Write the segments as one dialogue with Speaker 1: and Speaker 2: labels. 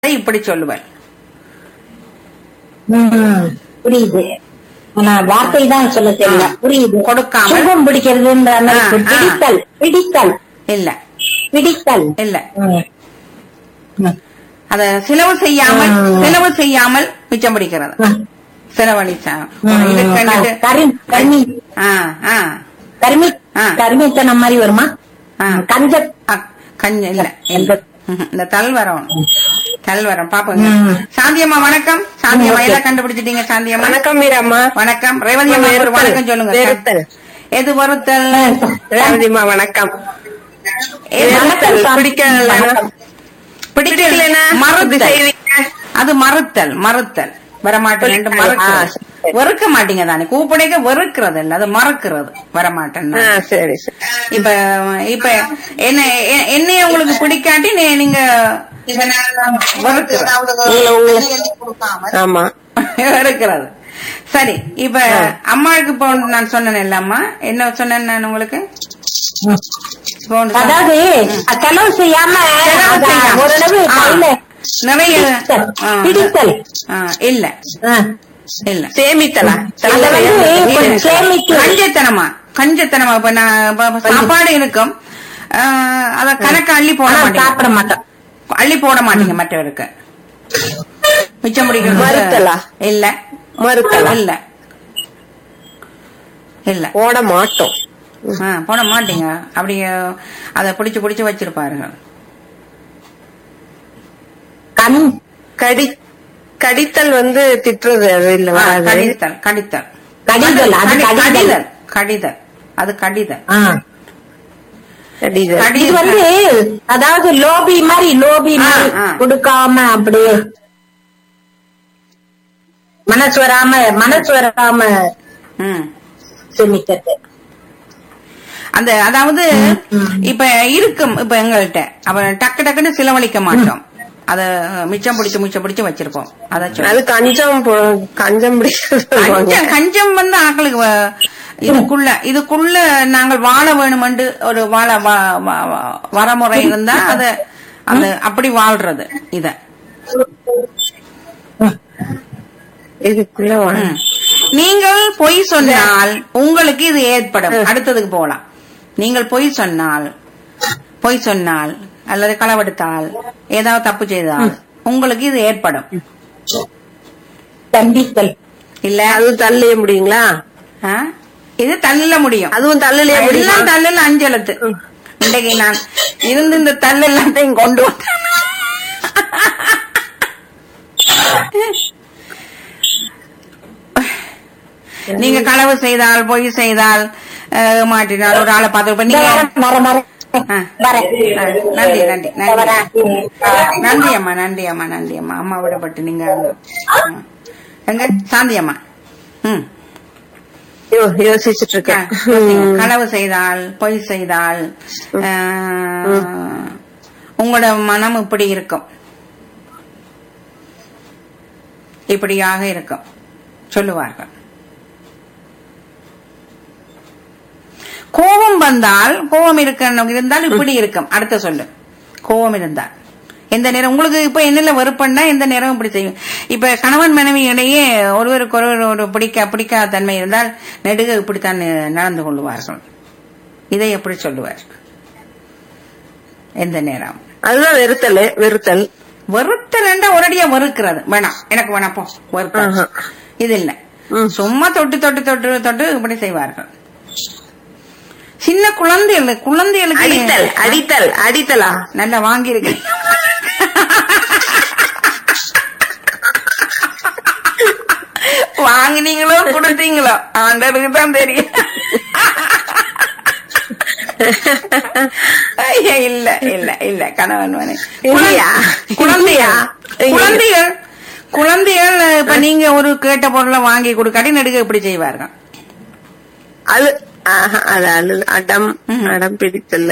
Speaker 1: இப்படி சொல்லுவேன்
Speaker 2: ம், புரியுது ஆனா வார்த்தை தான் சொல்ல தெரியல
Speaker 1: ஆ.
Speaker 2: புரியுது
Speaker 1: கொடுக்காம.
Speaker 2: சுகம் பிடிக்கிறதுன்ற மாதிரி
Speaker 1: ஆ, ஆ.
Speaker 2: பிடித்தல் பிடித்தல்
Speaker 1: இல்ல
Speaker 2: பிடித்தல்
Speaker 1: இல்ல
Speaker 2: ம். ம்.
Speaker 1: அத செலவு செய்யாமல்
Speaker 2: ஆ.
Speaker 1: செலவு செய்யாமல் மிச்சம் பிடிக்கிறது
Speaker 2: ம்.
Speaker 1: செலவழிச்சா
Speaker 2: ம்.
Speaker 1: இதுக்கு
Speaker 2: கரி கர்மி
Speaker 1: ஆ ஆ
Speaker 2: கர்மி
Speaker 1: ஆ.
Speaker 2: கர்மித்தனம் மாதிரி வருமா
Speaker 1: ஆ.
Speaker 2: கஞ்ச
Speaker 1: ஆ, கஞ்ச இல்ல இல்ல. ம்ஹும். இந்த தல் வரம் தல் வரம் பாப்போங்க
Speaker 2: ம்.
Speaker 1: சாந்தியம்மா வணக்கம் சாந்தியம்மா
Speaker 2: ம், ஓகே.
Speaker 1: எல்லாம் கண்டுபிடிச்சிட்டீங்க சாந்தியம்மா
Speaker 3: வணக்கம் மீராம்மா
Speaker 1: வணக்கம் ரேவதி அம்மா ஒரு வணக்கம் சொல்லுங்க
Speaker 3: வெறுத்தல்
Speaker 1: எது வருத்தல்
Speaker 3: ரேவதிமா வணக்கம்
Speaker 1: எது
Speaker 2: வணக்கம் சாந்தி.
Speaker 3: பிடிக்கல
Speaker 2: வணக்கம்.
Speaker 1: பிடிக்கலனா மறுத்தல் அது மறுத்தல் மறுத்தல் வரமாட்டேன் என்று மறுக்கிறது
Speaker 3: ஆ, சரி.
Speaker 1: வெறுக்க மாட்டீங்க தானே கூப்பிடைக்க வெறுக்கிறது இல்ல அது மறக்கிறது வரமாட்டேன்
Speaker 3: ஆ சரி சரி
Speaker 1: இப்ப இப்ப என்ன எ- என்னைய உங்களுக்கு பிடிக்காட்டி நீ- நீங்க வெறுக்கிற.
Speaker 3: உங்களை உங்களை ஆமா
Speaker 1: வெறுக்கிறது சரி இப்ப அம்மாவுக்கு இப்போ ஒன்று நான் சொன்னேன் இல்ல அம்மா என்ன சொன்னேன் நான் உங்களுக்கு இப்போ ஒன்று சொன்னேன்.
Speaker 2: அதாவது செலவு செய்யாம
Speaker 1: செலவு
Speaker 2: அத
Speaker 1: செய்யாம.
Speaker 2: ஓரளவு
Speaker 1: ஆ.
Speaker 2: கையில
Speaker 1: நிறைய
Speaker 2: பிடித்தல்.
Speaker 1: ஆ,
Speaker 2: பிடித்தல்.
Speaker 1: ஆ, இல்ல
Speaker 2: ஆ.
Speaker 1: இல்ல
Speaker 3: சேமித்தலா
Speaker 2: அத வந்து கொஞ்சம் சேமித்து
Speaker 1: கஞ்சத்தனமா கஞ்சத்தனமா இப்ப நான் இப்ப- இப்ப சாப்பாடு இருக்கும் ஆ, அத கணக்கு அள்ளி போட
Speaker 2: ஆனா
Speaker 1: மாட்டீங்க
Speaker 2: சாப்பிட மாட்டோம்
Speaker 1: அள்ளி போட மாட்டீங்க மற்றவருக்கு மிச்சம் பிடிக்கிறது
Speaker 3: மறுத்தலா?
Speaker 1: இல்ல
Speaker 3: மறுத்தலா
Speaker 1: இல்ல இல்ல
Speaker 3: போட மாட்டோம்
Speaker 1: ஆ, போட மாட்டீங்க அப்படியே அத பிடிச்சு பிடிச்சு வச்சிருப்பாருங்க
Speaker 2: கண்
Speaker 3: கடி கடித்தல் வந்து திட்டுறது அது இல்ல
Speaker 1: ஆ,
Speaker 3: வராது
Speaker 1: கடித்தல் கடித்தல்
Speaker 2: கடிதல் அது
Speaker 1: கடி-
Speaker 2: கடிதல்
Speaker 1: கடிதல் கடிதல் அது கடிதல்
Speaker 2: ஆ.
Speaker 3: கடிதல்
Speaker 2: இது
Speaker 1: கடிதல்
Speaker 2: வந்து அதாவது லோபி மாதிரி லோபி
Speaker 1: ஆ,
Speaker 2: மாதிரி
Speaker 1: ஆ.
Speaker 2: கொடுக்காம அப்படியே மனசு வராம மனசு வராம
Speaker 1: ம்
Speaker 2: சேமிக்கிறது
Speaker 1: அந்த அதாவது இப்ப இருக்கும் இப்ப எங்கள்கிட்ட அப்ப டக்கு டக்குன்னு செலவழிக்க மாட்டோம் அத மிச்சம் பிடிச்சு மிச்சம் பிடிச்சு வச்சிருப்போம் அத சொல்லு.
Speaker 3: அது கஞ்சம் போ- கஞ்சம் பிடிக்கிறது
Speaker 1: கஞ்சம் கஞ்சம் வந்து ஆக்களுக்கு வ- இதுக்குள்ள இதுக்குள்ள நாங்கள் வாழ வேணுமென்று ஒரு வாழ வ- வ- வ- வரமுறை இருந்தா அத அந்த அப்படி வாழ்றது இத
Speaker 3: இதுக்குள்ள வா-
Speaker 1: ம். நீங்கள் பொய் சொன்னால் உங்களுக்கு இது ஏற்படும் அடுத்ததுக்கு போலாம் நீங்கள் பொய் சொன்னால் பொய் சொன்னால் அல்லது களவெடுத்தால் ஏதாவது தப்பு செய்தால் உங்களுக்கு இது ஏற்படும்
Speaker 2: தண்டித்தல்
Speaker 1: இல்ல
Speaker 3: அதுவும் தள்ளிய முடியுங்களா
Speaker 1: ஆ? இது தள்ள முடியும்
Speaker 3: அதுவும் தள்ளலையே
Speaker 1: எல்லாம்
Speaker 3: முடியும்
Speaker 1: தள்ளல அஞ்சு எழுத்து இன்றைக்கு நான் இருந்து இந்த தள்ள எல்லாத்தையும் கொண்டு வந்தேன் நீங்க களவு செய்தால் பொய் செய்தால் அஹ், மாட்டினால் ஒரு ஆளை பார்த்து இப்ப நீங்க
Speaker 2: வர வர
Speaker 1: ஆ.
Speaker 2: வரேன்
Speaker 1: ஆ, நன்றி நன்றி நன்றி
Speaker 2: வரேன்.
Speaker 1: நன்றி அம்மா நன்றி அம்மா நன்றி அம்மா அம்மா விடப்பட்டு நீங்க அங்க- ஆ. எங்க சாந்தி அம்மா ம்
Speaker 3: யோ- யோசிச்சுட்டு
Speaker 1: ஆ,
Speaker 3: இருக்கேன்
Speaker 1: யோசிங்க.
Speaker 3: ம்.
Speaker 1: களவு செய்தால் பொய் செய்தால் ஆ, உங்களோட மனம் இப்படி இருக்கும் இப்படியாக இருக்கும் சொல்லுவார்கள் கோபம் வந்தால் கோபம் இருக்க இருந்தால் இப்படி இருக்கும் அடுத்த சொல்லு கோபம் இருந்தால் எந்த நேரம் உங்களுக்கு இப்ப என்னல வெறுப்பண்டா எந்த நேரம் இப்படி செய்யும் இப்ப கணவன் மனைவி இடையே ஒருவருக்கு ஒருவர் ஒரு பிடிக்க பிடிக்காத தன்மை இருந்தால் நெடுக இப்படித்தான் நடந்து கொள்வார்கள் இதை எப்படி சொல்லுவார் எந்த நேரம்
Speaker 3: அதுதான் வெறுத்தல் வெறுத்தல்
Speaker 1: வெறுத்தல் ஒரடியா வெறுக்கிறது வேணாம் எனக்கு வேணாம் போ வெறுத்தல்
Speaker 3: ஆஹா.
Speaker 1: இது இல்ல
Speaker 3: ம்.
Speaker 1: சும்மா தொட்டு தொட்டு தொட்டு தொட்டு இப்படி செய்வார்கள் சின்ன குழந்தைகள் குழந்தைகளுக்கு
Speaker 3: அடித்தல் அடித்தல் அடித்தலா
Speaker 1: நல்லா வாங்கியிருக்கு வாங்கினீங்களோ கொடுத்தீங்களோ ஆண்டவருக்கு தான் தெரியும் ஐயா, இல்ல இல்ல இல்ல கணவன் மனைவி.
Speaker 3: இல்லையா?
Speaker 1: குழந்தையா
Speaker 3: இல்லையா?
Speaker 1: குழந்தைகள் குழந்தைகள் இப்ப நீங்க ஒரு கேட்ட பொருளை வாங்கி கொடுக்காட்டி நடுக்க இப்படி செய்வார்கள்
Speaker 3: அது ஆஹா, அது அழு அடம்
Speaker 1: ம்.
Speaker 3: அடம் பிடித்தல்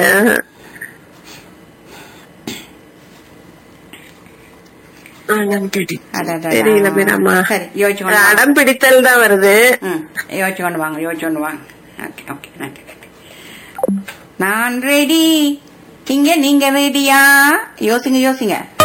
Speaker 3: அடம் பிடித்தல்
Speaker 1: அடடடா.
Speaker 3: தெரியல மீராமா
Speaker 1: சரி யோசிச்சு
Speaker 3: அது
Speaker 1: கொண்டு வாங்க.
Speaker 3: அடம் பிடித்தல் தான் வருது
Speaker 1: ம், யோசிச்சு கொண்டு வாங்க யோசிச்சு கொண்டு வாங்க ஓகே ஓகே நன்றி நன்றி நான் ரெடி இங்க நீங்க ரெடியா யோசிங்க யோசிங்க